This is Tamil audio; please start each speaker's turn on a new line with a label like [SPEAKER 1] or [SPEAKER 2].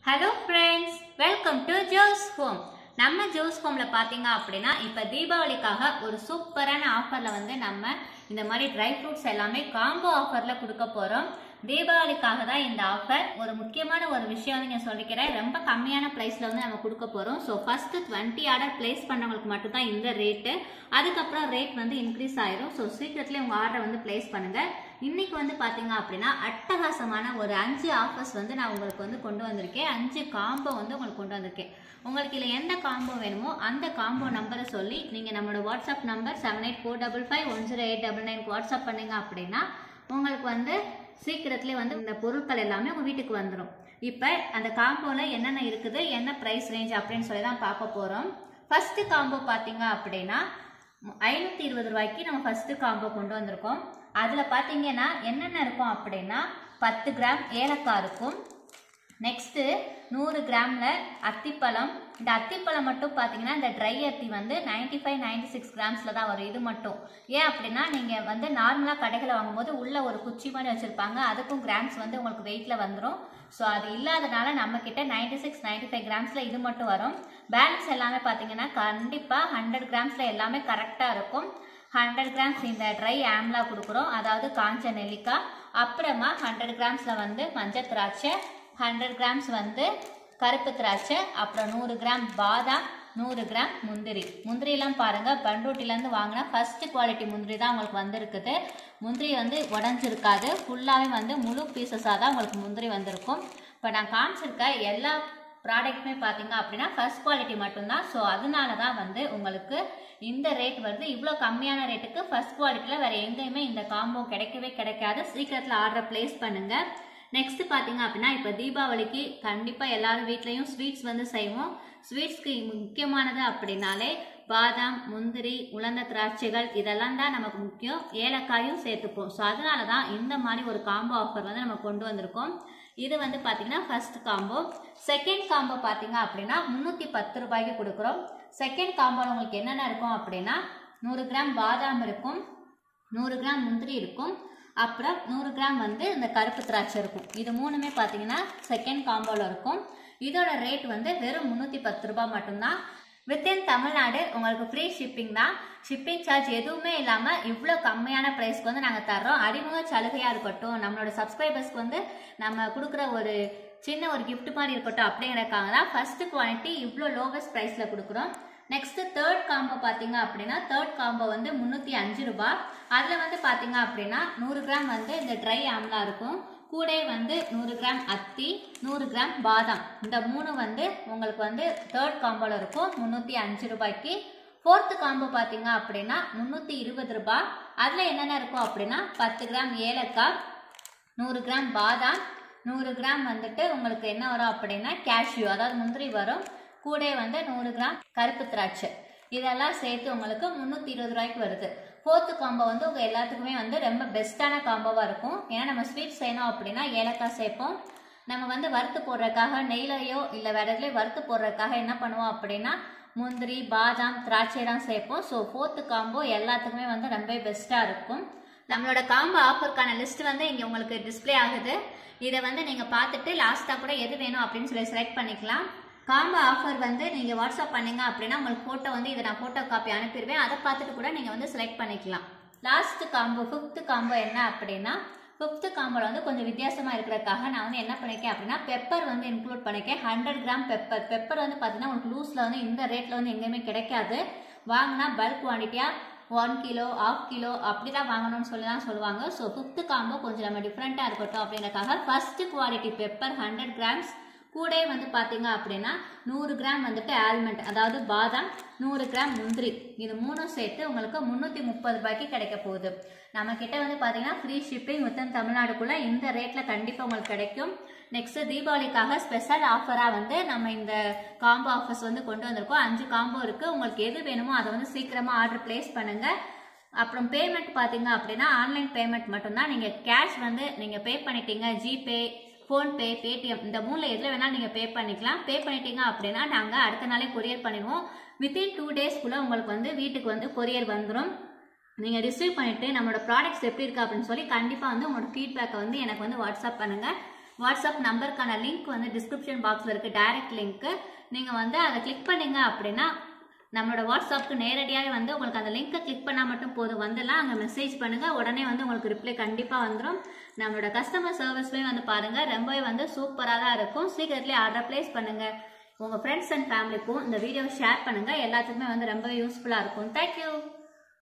[SPEAKER 1] hello friends welcome to Jo's home நம்ம ஜோஸ் ஹோமில் பார்த்தீங்க அப்படின்னா இப்போ தீபாவளிக்காக ஒரு சூப்பரான ஆஃபரில் வந்து நம்ம இந்த மாதிரி ட்ரை ஃப்ரூட்ஸ் எல்லாமே காம்போ ஆஃபரில் கொடுக்க போகிறோம் தீபாவளிக்காக தான் இந்த ஆஃபர் ஒரு முக்கியமான ஒரு விஷயம் வந்து நான் சொல்லிக்கிறேன் ரொம்ப கம்மியான ப்ரைஸில் வந்து நம்ம கொடுக்க போகிறோம் so first twenty order place பண்ணவங்களுக்கு மட்டும்தான் இந்த ரேட்டு அதுக்கப்புறம் ரேட் வந்து இன்க்ரீஸ் ஆயிரும் ஸோ சீக்கிரத்துலேயே உங்கள் ஆர்டரை வந்து ப்ளேஸ் பண்ணுங்கள் இன்னைக்கு வந்து பார்த்தீங்க அப்படின்னா அட்டகாசமான ஒரு அஞ்சு ஆஃபர்ஸ் வந்து நான் உங்களுக்கு வந்து கொண்டு வந்திருக்கேன் அஞ்சு காம்போ வந்து உங்களுக்கு கொண்டு வந்திருக்கேன் உங்களுக்கு இதில் எந்த காம்போ வேணுமோ அந்த காம்போ நம்பரை சொல்லி நீங்கள் நம்மளோட WhatsApp number seven eight four double five one zero eight double nine WhatsApp பண்ணீங்க அப்படின்னா உங்களுக்கு வந்து சீக்கிரத்துலேயே வந்து இந்த பொருட்கள் எல்லாமே உங்கள் வீட்டுக்கு வந்துடும் இப்போ அந்த காம்போவில் என்னென்ன இருக்குது என்ன ப்ரைஸ் ரேஞ்ச் அப்படின்னு சொல்லி தான் பார்க்க போகிறோம் ஃபஸ்ட்டு காம்போ பார்த்தீங்க அப்படின்னா ஐநூற்றி இருபது ரூபாய்க்கு நம்ம ஃபஸ்ட்டு காம்போ கொண்டு வந்திருக்கோம் அதில் பார்த்தீங்கன்னா என்னென்ன இருக்கும் அப்படின்னா பத்து கிராம் ஏலக்காய் இருக்கும் நெக்ஸ்ட்டு நூறு கிராமில் அத்திப்பழம் இந்த அத்திப்பழம் மட்டும் பார்த்தீங்கன்னா இந்த ட்ரை அத்தி வந்து நைன்டி ஃபைவ் நைன்டி சிக்ஸ் கிராம்ஸில் தான் வரும் இது மட்டும் ஏன் அப்படின்னா நீங்கள் வந்து நார்மலாக கடைகளை வாங்கும்போது உள்ள ஒரு குச்சி மாதிரி வச்சுருப்பாங்க அதுக்கும் கிராம்ஸ் வந்து உங்களுக்கு வெயிட்டில் வந்துடும் ஸோ அது இல்லாதனால நம்மக்கிட்ட நைன்டி சிக்ஸ் நைன்டி ஃபைவ் கிராம்ஸில் இது மட்டும் வரும் பேலன்ஸ் எல்லாமே பார்த்தீங்கன்னா கண்டிப்பாக ஹண்ட்ரட் கிராம்ஸில் எல்லாமே கரெக்டாக இருக்கும் ஹண்ட்ரட் கிராம்ஸ் இந்த ட்ரை ஆம்லா கொடுக்குறோம் அதாவது காஞ்ச நெல்லிக்காய் அப்புறமா ஹண்ட்ரட் கிராம்ஸில் வந்து மஞ்சள் திராட்சை ஹண்ட்ரட் கிராம்ஸ் வந்து கருப்பு திராட்சை அப்புறம் நூறு கிராம் பாதாம் நூறு கிராம் முந்திரி முந்திரியெல்லாம் பாருங்கள் பண்ருட்டிலேருந்து வாங்கினா ஃபஸ்ட்டு குவாலிட்டி முந்திரி தான் உங்களுக்கு வந்திருக்குது முந்திரி வந்து உடஞ்சிருக்காது ஃபுல்லாகவே வந்து முழு பீசஸாக தான் உங்களுக்கு முந்திரி வந்திருக்கும் இப்போ நான் காமிச்சிருக்க எல்லா ப்ராடக்ட்டுமே பார்த்தீங்க அப்படின்னா ஃபர்ஸ்ட் குவாலிட்டி மட்டும்தான் ஸோ அதனால தான் வந்து உங்களுக்கு இந்த ரேட் வருது இவ்வளோ கம்மியான ரேட்டுக்கு ஃபர்ஸ்ட் குவாலிட்டியில் வேறு எங்கேயுமே இந்த காம்போ கிடைக்கவே கிடைக்காது சீக்கிரத்தில் ஆர்டர் ப்ளேஸ் பண்ணுங்கள் நெக்ஸ்ட் பார்த்தீங்க அப்படின்னா இப்போ தீபாவளிக்கு கண்டிப்பாக எல்லாரும் வீட்லேயும் ஸ்வீட்ஸ் வந்து செய்வோம் ஸ்வீட்ஸ்க்கு முக்கியமானது அப்படின்னாலே பாதாம் முந்திரி உலர்ந்த திராட்சைகள் இதெல்லாம் தான் நமக்கு முக்கியம் ஏலக்காயும் சேர்த்துப்போம் ஸோ அதனால தான் இந்த மாதிரி ஒரு காம்போ ஆஃபர் வந்து நம்ம கொண்டு வந்திருக்கோம் இது வந்து பார்த்தீங்கன்னா ஃபர்ஸ்ட் காம்போ செகண்ட் காம்போ பார்த்தீங்க அப்படின்னா முந்நூற்றி பத்து ரூபாய்க்கு கொடுக்குறோம் செகண்ட் காம்போவில் உங்களுக்கு என்னென்ன இருக்கும் அப்படின்னா நூறு கிராம் பாதாம் இருக்கும் நூறு கிராம் முந்திரி இருக்கும் அப்புறம் நூறு கிராம் வந்து இந்த கருப்பு திராட்சை இருக்கும் இது மூணுமே பார்த்தீங்கன்னா செகண்ட் காம்போவில் இருக்கும் இதோட ரேட் வந்து வெறும் முந்நூற்றி பத்து ரூபாய் மட்டும்தான் வித்தின் தமிழ்நாடு உங்களுக்கு ஃப்ரீ ஷிப்பிங் தான் ஷிப்பிங் சார்ஜ் எதுவுமே இல்லாமல் இவ்வளோ கம்மியான ப்ரைஸ்க்கு வந்து நாங்கள் தர்றோம் அறிமுக சலுகையாக இருக்கட்டும் நம்மளோட சப்ஸ்கிரைபர்ஸ்க்கு வந்து நம்ம கொடுக்குற ஒரு சின்ன ஒரு gift மாதிரி இருக்கட்டும் அப்படிங்கிறக்காக தான் ஃபஸ்ட்டு குவாலிட்டி இவ்வளோ லோவஸ்ட் ப்ரைஸில் கொடுக்குறோம் நெக்ஸ்ட் தேர்ட் காம்போ பார்த்தீங்க அப்படின்னா தேர்ட் காம்போ வந்து முந்நூற்றி அஞ்சு ரூபாய் அதில் வந்து பார்த்தீங்க அப்படின்னா நூறு கிராம் வந்து இந்த ட்ரை ஆம்லா இருக்கும் கூட வந்து நூறு கிராம் அத்தி நூறு கிராம் பாதாம் இந்த மூணு வந்து உங்களுக்கு வந்து தேர்ட் காம்போவில் இருக்கும் முந்நூற்றி அஞ்சு ரூபாய்க்கு ஃபோர்த்து காம்போ பார்த்தீங்க அப்படின்னா முந்நூற்றி இருபது ரூபாய் அதில் என்னென்ன இருக்கும் அப்படின்னா பத்து கிராம் ஏலக்காய் நூறு கிராம் பாதாம் நூறு கிராம் வந்துட்டு உங்களுக்கு என்ன வரும் அப்படின்னா கேஷ்யூ அதாவது முந்திரி வரும் கூட வந்து நூறு கிராம் கருப்பு திராட்சை இதெல்லாம் சேர்த்து உங்களுக்கு முந்நூற்றி இருபது ரூபாய்க்கு வருது ஃபோர்த்து காம்போ வந்து உங்கள் எல்லாத்துக்குமே வந்து ரொம்ப பெஸ்ட்டான காம்போவாக இருக்கும் ஏன்னா நம்ம ஸ்வீட் செய்யணும் அப்படின்னா ஏலக்காய் சேர்ப்போம் நம்ம வந்து வறுத்து போடுறதுக்காக நெய்லையோ இல்லை வேற எதுலேயோ வறுத்து போடுறதுக்காக என்ன பண்ணுவோம் அப்படின்னா முந்திரி பாதாம் திராட்சைலாம் சேர்ப்போம் ஸோ ஃபோர்த்து காம்போ எல்லாத்துக்குமே வந்து ரொம்ப பெஸ்ட்டாக இருக்கும் நம்மளோட காம்போ ஆஃபருக்கான லிஸ்ட் வந்து இங்கே உங்களுக்கு டிஸ்ப்ளே ஆகுது இதை வந்து நீங்கள் பார்த்துட்டு லாஸ்ட்டாக கூட எது வேணும் அப்படின்னு சொல்லி செலக்ட் பண்ணிக்கலாம் காம்போ ஆஃபர் வந்து நீங்கள் வாட்ஸ்அப் பண்ணீங்க அப்படின்னா உங்களுக்கு ஃபோட்டோ வந்து இதை நான் ஃபோட்டோ காப்பி அனுப்பிடுவேன் அதை பார்த்துட்டு கூட நீங்கள் வந்து செலக்ட் பண்ணிக்கலாம் லாஸ்ட் காம்போ ஃபிஃப்த்து காம்போ என்ன அப்படின்னா ஃபிஃப்த்து காம்போவில் வந்து கொஞ்சம் வித்தியாசமாக இருக்கிறதுக்காக நான் வந்து என்ன பண்ணியிருக்கேன் அப்படின்னா பெப்பர் வந்து இன்க்ளூட் பண்ணியிருக்கேன் ஹண்ட்ரட் கிராம் பெப்பர் பெப்பர் வந்து பார்த்தீங்கன்னா உங்களுக்கு லூஸில் வந்து இந்த ரேட்டில் வந்து எங்கேயுமே கிடைக்காது வாங்கினா பல்க் குவான்டிட்டியாக ஒன் கிலோ ஆஃப் கிலோ அப்படி தான் வாங்கணும்னு சொல்லி தான் சொல்லுவாங்க ஸோ ஃபிஃப்த்து காம்போ கொஞ்சம் நம்ம டிஃப்ரெண்ட்டாக இருக்கட்டும் அப்படின்றக்காக first quality pepper hundred grams கூடவே வந்து பார்த்தீங்க அப்படின்னா நூறு கிராம் வந்துட்டு ஆல்மண்ட் அதாவது பாதாம் நூறு கிராம் முந்திரி இது மூணும் சேர்த்து உங்களுக்கு முந்நூற்றி முப்பது ரூபாய்க்கு கிடைக்க போகுது நம்ம கிட்ட வந்து பார்த்தீங்கன்னா ஃப்ரீ ஷிப்பிங் வித்தன் தமிழ்நாடுக்குள்ளே இந்த ரேட்டில் கண்டிப்பாக உங்களுக்கு கிடைக்கும் நெக்ஸ்ட் தீபாவளிக்காக ஸ்பெஷல் ஆஃபராக வந்து நம்ம இந்த காம்போ ஆஃபர்ஸ் வந்து கொண்டு வந்திருக்கோம் அஞ்சு காம்போ இருக்குது உங்களுக்கு எது வேணுமோ அதை வந்து சீக்கிரமாக ஆர்டர் ப்ளேஸ் பண்ணுங்கள் அப்புறம் பேமெண்ட் பார்த்தீங்க அப்படின்னா ஆன்லைன் பேமெண்ட் மட்டும்தான் நீங்கள் கேஷ் வந்து நீங்கள் பே பண்ணிட்டீங்க ஜிபே ஃபோன்பே பேடிஎம் இந்த மூணில் எதில் வேணால் நீங்கள் பே பண்ணிக்கலாம் பே பண்ணிட்டீங்க அப்படின்னா நாங்கள் அடுத்த நாளே கொரியர் பண்ணிடுவோம் வித்தின் டூ டேஸ்க்குள்ளே உங்களுக்கு வந்து வீட்டுக்கு வந்து கொரியர் வந்துடும் நீங்கள் ரிசீவ் பண்ணிவிட்டு நம்மளோட ப்ராடக்ட்ஸ் எப்படி இருக்குது அப்படின்னு சொல்லி கண்டிப்பாக வந்து உங்களோட ஃபீட்பேக்கை வந்து எனக்கு வந்து வாட்ஸ்அப் பண்ணுங்கள் வாட்ஸ்அப் நம்பருக்கான லிங்க் வந்து டிஸ்கிரிப்ஷன் பாக்ஸில் இருக்குது டைரக்ட் லிங்க்கு நீங்கள் வந்து அதை கிளிக் பண்ணீங்க அப்படின்னா நம்மளோட வாட்ஸ்அப்புக்கு நேரடியாக வந்து உங்களுக்கு அந்த லிங்கை கிளிக் பண்ணால் மட்டும் போதும் வந்துடலாம் அங்கே மெசேஜ் பண்ணுங்கள் உடனே வந்து உங்களுக்கு ரிப்ளை கண்டிப்பாக வந்துடும் நம்மளோட கஸ்டமர் சர்வீஸ்லேயும் வந்து பாருங்கள் ரொம்பவே வந்து சூப்பராக தான் இருக்கும் சீக்கிரத்துலேயே ஆர்டர் ப்ளேஸ் பண்ணுங்கள் உங்கள் ஃப்ரெண்ட்ஸ் அண்ட் ஃபேமிலிக்கும் இந்த வீடியோவை ஷேர் பண்ணுங்கள் எல்லாத்துக்குமே வந்து ரொம்பவே யூஸ்ஃபுல்லாக இருக்கும் தேங்க்யூ